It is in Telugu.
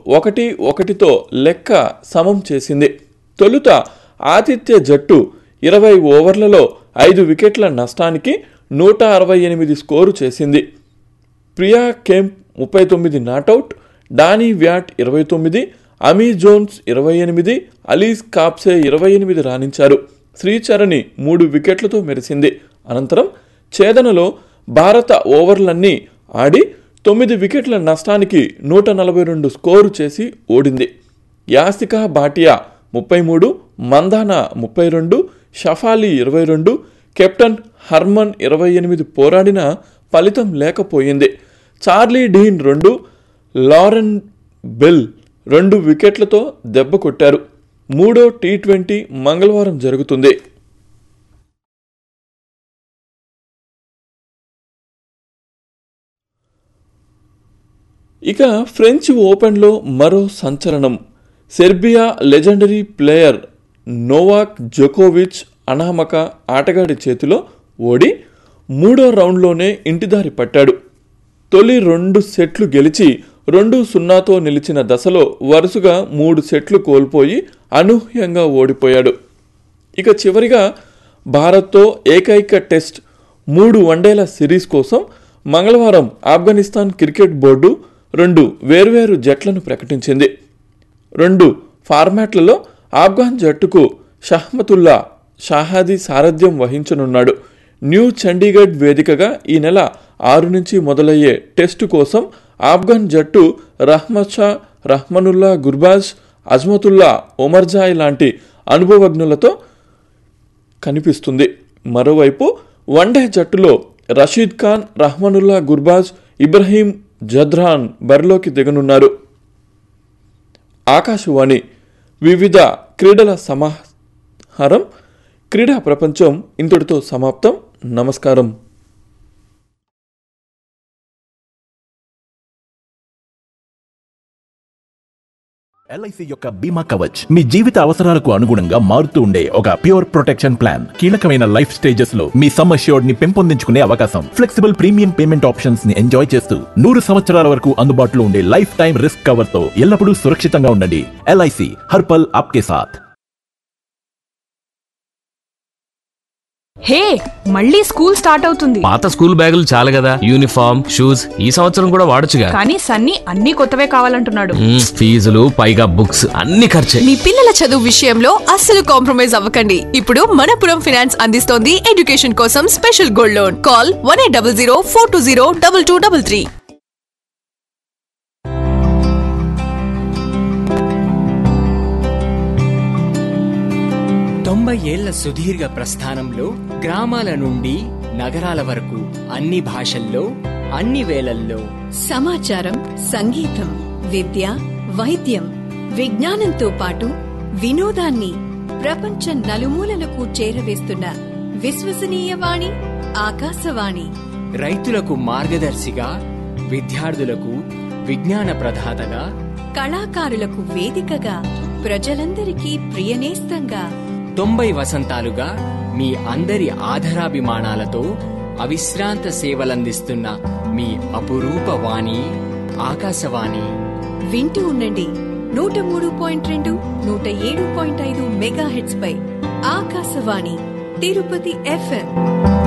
ఒకటి ఒకటితో లెక్క సమం చేసింది తొలుత ఆతిథ్య జట్టు ఇరవై ఓవర్లలో ఐదు వికెట్ల నష్టానికి నూట అరవై ఎనిమిది స్కోరు చేసింది ప్రియా కెంప్ ముప్పై తొమ్మిది నాటౌట్ డానీ వ్యాట్ ఇరవై తొమ్మిది అమీ జోన్స్ ఇరవై ఎనిమిది అలీస్ కాప్సే ఇరవై ఎనిమిది రాణించారు శ్రీచరణి మూడు వికెట్లతో మెరిసింది అనంతరం ఛేదనలో భారత ఓవర్లన్నీ ఆడి తొమ్మిది వికెట్ల నష్టానికి నూట నలభై రెండు స్కోరు చేసి ఓడింది యాసికా భాటియా ముప్పై మూడు మందానా ముప్పై రెండు షఫాలి ఇరవై రెండు కెప్టెన్ హర్మన్ ఇరవై ఎనిమిది పోరాడిన ఫలితం లేకపోయింది చార్లీ డీన్ రెండు లారెన్ బెల్ రెండు వికెట్లతో దెబ్బ కొట్టారు మూడో టీ ట్వంటీ మంగళవారం జరుగుతుంది ఇక ఫ్రెంచ్ ఓపెన్లో మరో సంచలనం సెర్బియా లెజెండరీ ప్లేయర్ నోవాక్ జోకోవిచ్ అనామక ఆటగాడి చేతిలో ఓడి మూడో రౌండ్లోనే ఇంటిదారి పట్టాడు తొలి రెండు సెట్లు గెలిచి రెండు సున్నాతో నిలిచిన దశలో వరుసగా మూడు సెట్లు కోల్పోయి అనూహ్యంగా ఓడిపోయాడు ఇక చివరిగా భారత్తో ఏకైక టెస్ట్ మూడు వన్డేల సిరీస్ కోసం మంగళవారం ఆఫ్ఘనిస్తాన్ క్రికెట్ బోర్డు రెండు వేర్వేరు జట్లను ప్రకటించింది రెండు ఫార్మాట్లలో ఆఫ్ఘాన్ జట్టుకు షహ్మతుల్లా షాహాదీ సారథ్యం వహించనున్నాడు న్యూ చండీగఢ్ వేదికగా ఈ నెల ఆరు నుంచి మొదలయ్యే టెస్టు కోసం ఆఫ్ఘన్ జట్టు రహ్మద్ షా రహ్మనుల్లా గుర్బాజ్ అజ్మతుల్లా ఒమర్జాయ్ లాంటి అనుభవజ్ఞులతో కనిపిస్తుంది మరోవైపు వన్డే జట్టులో రషీద్ ఖాన్ రహ్మనుల్లా గుర్బాజ్ ఇబ్రహీం జద్రాన్ బరిలోకి దిగనున్నారు ఆకాశవాణి వివిధ క్రీడల సమాహారం క్రీడా ప్రపంచం ఇంతటితో సమాప్తం నమస్కారం ఎల్ఐసి యొక్క బీమా కవచ్ మీ జీవిత అవసరాలకు అనుగుణంగా మారుతూ ఉండే ఒక ప్యూర్ ప్రొటెక్షన్ ప్లాన్ కీలకమైన లైఫ్ స్టేజెస్ లో మీ సమ్ అష్యూర్డ్ ని పెంపొందించుకునే అవకాశం ఫ్లెక్సిబుల్ ప్రీమియం పేమెంట్ ఆప్షన్స్ ని ఎంజాయ్ చేస్తూ నూరు సంవత్సరాల వరకు అందుబాటులో ఉండే లైఫ్ టైం రిస్క్ కవర్ తో ఎల్లప్పుడూ సురక్షితంగా ఉండండి ఎల్ఐసి హర్పల్ ఆప్కే సాథ్ హే మళ్ళీ స్కూల్ స్టార్ట్ అవుతుంది పాత స్కూల్ బ్యాగులు చాలు కదా యూనిఫామ్ షూస్ ఈ సంవత్సరం కూడా వాడొచ్చుగా కానీ సన్నీ అన్ని కొత్తవే కావాలంటున్నాడు మ్మ్, ఫీజులు పైగా బుక్స్ అన్ని ఖర్చే మీ పిల్లల చదువు విషయంలో అస్సలు కాంప్రమైజ్ అవ్వకండి ఇప్పుడు మనపురం ఫైనాన్స్ అందిస్తోంది ఎడ్యుకేషన్ కోసం special gold loan call one eight double zero four two zero double two double three తొంభై ఏళ్ల సుదీర్ఘ ప్రస్థానంలో గ్రామాల నుండి నగరాల వరకు అన్ని భాషల్లో అన్ని వేళల్లో సమాచారం సంగీతం విద్య వైద్యం విజ్ఞానంతో పాటు వినోదాన్ని ప్రపంచం నలుమూలలకు చేరవేస్తున్న విశ్వసనీయ వాణి ఆకాశవాణి రైతులకు మార్గదర్శిగా విద్యార్థులకు విజ్ఞాన ప్రదాతగా కళాకారులకు వేదికగా ప్రజలందరికీ ప్రియనేస్తంగా తొంభై వసంతాలుగా మీ అందరి ఆధరాభిమానాలతో అవిశ్రాంత సేవలందిస్తున్న మీ అపురూప వాణి ఆకాశవాణి వింటూ ఉండండి నూట మూడు పాయింట్ రెండు నూట ఏడు పాయింట్ ఐదు మెగా హెడ్స్ పై ఆకాశవాణి తిరుపతి ఎఫ్ఎం